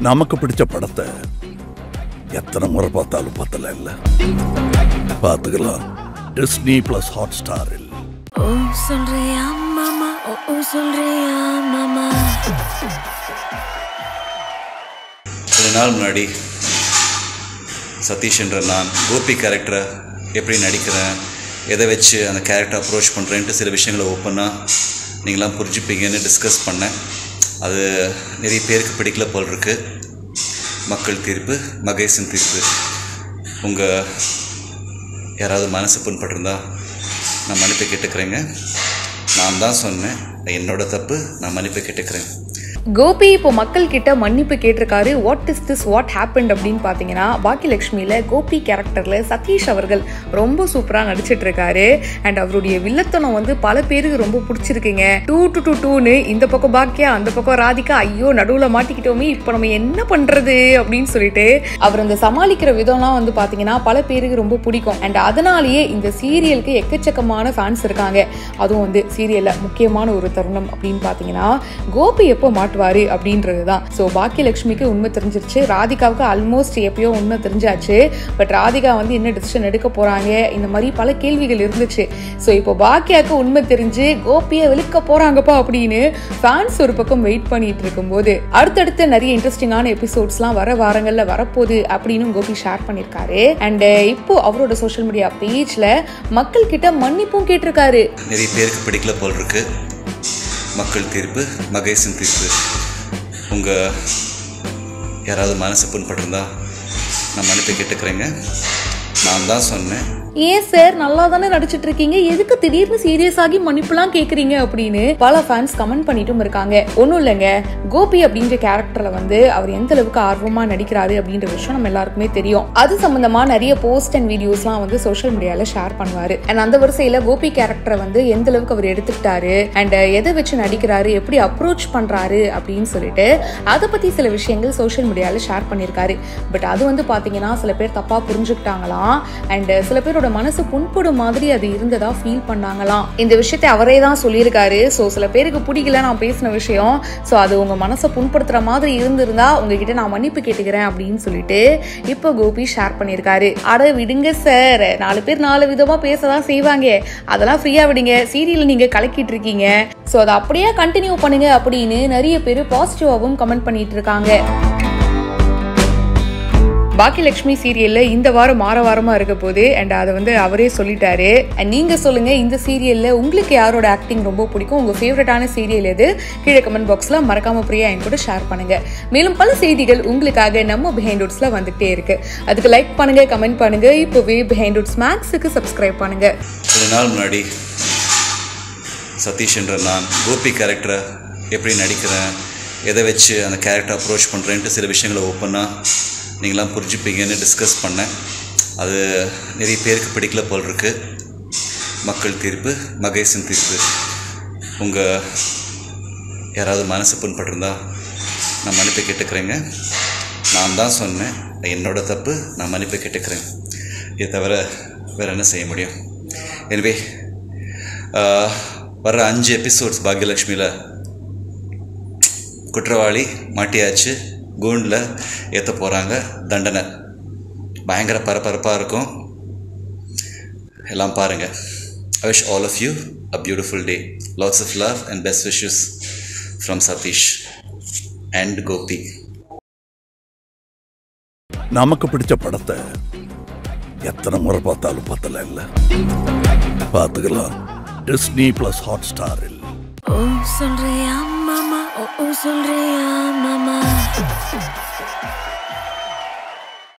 நமக்கு பிடிச்ச படத்தை எத்தனை முறை பார்த்தாலும் பத்தல இல்ல பார்த்துக்கலாம் டிஸ்னி பிளஸ் ஹாட் ஸ்டாரில் ஓ சொல்றியா மாமா ஓ ஓ சொல்றியா மாமா கொஞ்ச நாள் முன்னாடி சதீஷ் என்ற நான் கோபி கேரக்டரை எப்படி நடிக்கிறேன் எதை வச்சு அந்த கேரக்டர் அப்ரோச் பண்ணுறேன்ட்டு சில விஷயங்களை ஓப்பனாக நீங்களாம் புரிஞ்சுப்பீங்கன்னு டிஸ்கஸ் பண்ணேன் அது நிறைய பேருக்கு பிடிக்கல போல் இருக்கு மக்கள் தீர்ப்பு மகேசன் தீர்ப்பு உங்கள் யாராவது மனசு புண்பட்டிருந்தா நான் மன்னிப்பு கேட்டுக்கிறேங்க நான் தான் சொன்னேன் என்னோட தப்பு நான் மன்னிப்பு கேட்டுக்கிறேன் கோபி இப்போ மக்கள் கிட்ட மன்னிப்பு கேட்டிருக்காரு what is this what happen அப்படின்னு பார்த்தீங்கன்னா பாக்கியலட்சுமியில கோபி கேரக்டர்ல சதீஷ் அவர்கள் ரொம்ப சூப்பராக நடிச்சிட்டு இருக்காரு அண்ட் அவருடைய வில்லத்தனம் வந்து பல பேருக்கு ரொம்ப பிடிச்சிருக்குங்க டூ டு டூ டூன்னு இந்த பக்கம் பாக்கியா அந்த பக்கம் ராதிகா ஐயோ நடுவில் மாட்டிக்கிட்டோமே இப்போ நம்ம என்ன பண்றது அப்படின்னு சொல்லிட்டு அவர் அந்த சமாளிக்கிற விதம்லாம் வந்து பார்த்தீங்கன்னா பல பேருக்கு ரொம்ப பிடிக்கும் அண்ட் அதனாலேயே இந்த சீரியலுக்கு எக்கச்சக்கமான ஃபேன்ஸ் இருக்காங்க அதுவும் வந்து சீரியல்ல முக்கியமான ஒரு தருணம் அப்படின்னு பார்த்தீங்கன்னா கோபி எப்போ மாட்டுவாரு அப்படின்றது தான் ஸோ பாக்கியலட்சுமிக்கு உண்மை தெரிஞ்சிருச்சு ராதிகாவுக்கு ஆல்மோஸ்ட் எப்பயோ உண்மை தெரிஞ்சாச்சு பட் ராதிகா வந்து என்ன டிசிஷன் எடுக்க போறாங்க இந்த மாதிரி பல கேள்விகள் இருந்துச்சு ஸோ இப்போ பாக்கியாவுக்கு உண்மை தெரிஞ்சு கோபியை வெளுக்க போறாங்கப்பா அப்படின்னு ஃபேன்ஸ் ஒரு பக்கம் வெயிட் பண்ணிட்டு இருக்கும்போது அடுத்தடுத்து நிறைய இன்ட்ரெஸ்டிங்கான எபிசோட்ஸ்லாம் வர வாரங்கள்ல வரப்போகுது அப்படின்னு கோபி ஷேர் பண்ணியிருக்காரு அண்ட் இப்போ அவரோட சோஷியல் மீடியா பேஜ்ல மக்கள் கிட்ட மன்னிப்பும் கேட்டிருக்காரு நிறைய பேருக்கு பிடிக்கல போல் இருக்கு மக்கள் தீர்ப்பு மகேசன் தீர்ப்பு உங்கள் யாராவது மனசு புண்பட்டிருந்தா நான் மன்னிப்பு கேட்டுக்கிறேங்க நான் தான் சொன்னேன் ஏன் சார் நல்லா தானே நடிச்சிட்டு இருக்கீங்க எதுக்கு திடீர்னு சீரியஸ் ஆகி மன்னிப்புலாம் கேக்குறீங்க அப்படின்னு பல ஃபேன்ஸ் கமெண்ட் பண்ணிட்டும் இருக்காங்க ஒன்றும் இல்லைங்க கோபி அப்படின்ற கேரக்டர்ல வந்து அவர் எந்த அளவுக்கு ஆர்வமா நடிக்கிறாரு அப்படின்ற விஷயம் நம்ம எல்லாருக்குமே தெரியும் அது சம்பந்தமா நிறைய போஸ்ட் அண்ட் வீடியோஸ்லாம் வந்து சோஷியல் மீடியால ஷேர் பண்ணுவாரு அண்ட் அந்த வரிசையில கோபி கேரக்டரை வந்து எந்த அளவுக்கு அவர் எடுத்துக்கிட்டாரு அண்ட் எதை வச்சு நடிக்கிறாரு எப்படி அப்ரோச் பண்றாரு அப்படின்னு சொல்லிட்டு அதை பத்தி சில விஷயங்கள் சோஷியல் மீடியால ஷேர் பண்ணியிருக்காரு பட் அது வந்து பாத்தீங்கன்னா சில பேர் தப்பா புரிஞ்சுக்கிட்டாங்களாம் அண்ட் சில பேரோட மனசு புண்படும் மாதிரி அது இருந்ததா ஃபீல் பண்ணாங்களாம் இந்த விஷயத்தை அவரே தான் சொல்லியிருக்காரு ஸோ சில பேருக்கு பிடிக்கல நான் பேசின விஷயம் ஸோ அது உங்க மனசை புண்படுத்துற மாதிரி இருந்திருந்தா உங்ககிட்ட நான் மன்னிப்பு கேட்டுக்கிறேன் அப்படின்னு சொல்லிட்டு இப்போ கோபி ஷேர் பண்ணியிருக்காரு அட விடுங்க சார் நாலு பேர் நாலு விதமா பேசதான் செய்வாங்க அதெல்லாம் ஃப்ரீயா விடுங்க சீரியல் நீங்க கலக்கிட்டு இருக்கீங்க ஸோ அதை அப்படியே கண்டினியூ பண்ணுங்க அப்படின்னு நிறைய பேர் பாசிட்டிவாகவும் கமெண்ட் பண்ணிட்டு இருக்காங்க பாக்கியலட்சுமி சீரியல்ல இந்த வாரம் மாற வாரமா இருக்க போகுது அண்ட் அதை வந்து அவரே சொல்லிட்டாரு அண்ட் நீங்க சொல்லுங்க இந்த சீரியல்ல உங்களுக்கு யாரோட ஆக்டிங் ரொம்ப பிடிக்கும் உங்க ஃபேவரட்டான சீரியல் எது கீழே கமெண்ட் பாக்ஸ்ல மறக்காம பிரியா என் கூட ஷேர் பண்ணுங்க மேலும் பல செய்திகள் உங்களுக்காக நம்ம பிஹைண்ட் ரூட்ஸ்ல வந்துகிட்டே இருக்கு அதுக்கு லைக் பண்ணுங்க கமெண்ட் பண்ணுங்க இப்போவே பிஹைண்ட் ரூட்ஸ் மேக்ஸுக்கு சப்ஸ்கிரைப் பண்ணுங்க கொஞ்ச நாள் முன்னாடி சதீஷ் என்ற நான் கோபி கேரக்டரை எப்படி நடிக்கிறேன் எதை வச்சு அந்த கேரக்டர் அப்ரோச் பண்ணுறேன்ட்டு சில விஷயங்களை ஓப்பனாக நீங்களாம் புரிஞ்சுப்பீங்கன்னு டிஸ்கஸ் பண்ணேன் அது நிறைய பேருக்கு பிடிக்கல போல் இருக்கு மக்கள் தீர்ப்பு மகேசன் தீர்ப்பு உங்கள் யாராவது மனசு புண்பட்டிருந்தா நான் மன்னிப்பு கேட்டுக்கிறேங்க நான் தான் சொன்னேன் என்னோட தப்பு நான் மன்னிப்பு கேட்டுக்கிறேன் இதை தவிர வேறு என்ன செய்ய முடியும் எனவே வர அஞ்சு எபிசோட்ஸ் பாக்யலக்ஷ்மியில் குற்றவாளி மாட்டியாச்சு கூண்டில் ஏற்ற போகிறாங்க தண்டனை பயங்கர பரபரப்பாக இருக்கும் எல்லாம் பாருங்கள் I wish all of you a beautiful day lots of love and best wishes from Sathish and Gopi நமக்கு பிடிச்ச படத்தை எத்தனை முறை பார்த்தாலும் பத்தல இல்ல பார்த்துக்கலாம் டிஸ்னி பிளஸ் ஹாட் ஸ்டாரில் ஓ சொல்றியா மாமா ஓ ஓ சொல்றியா மாமா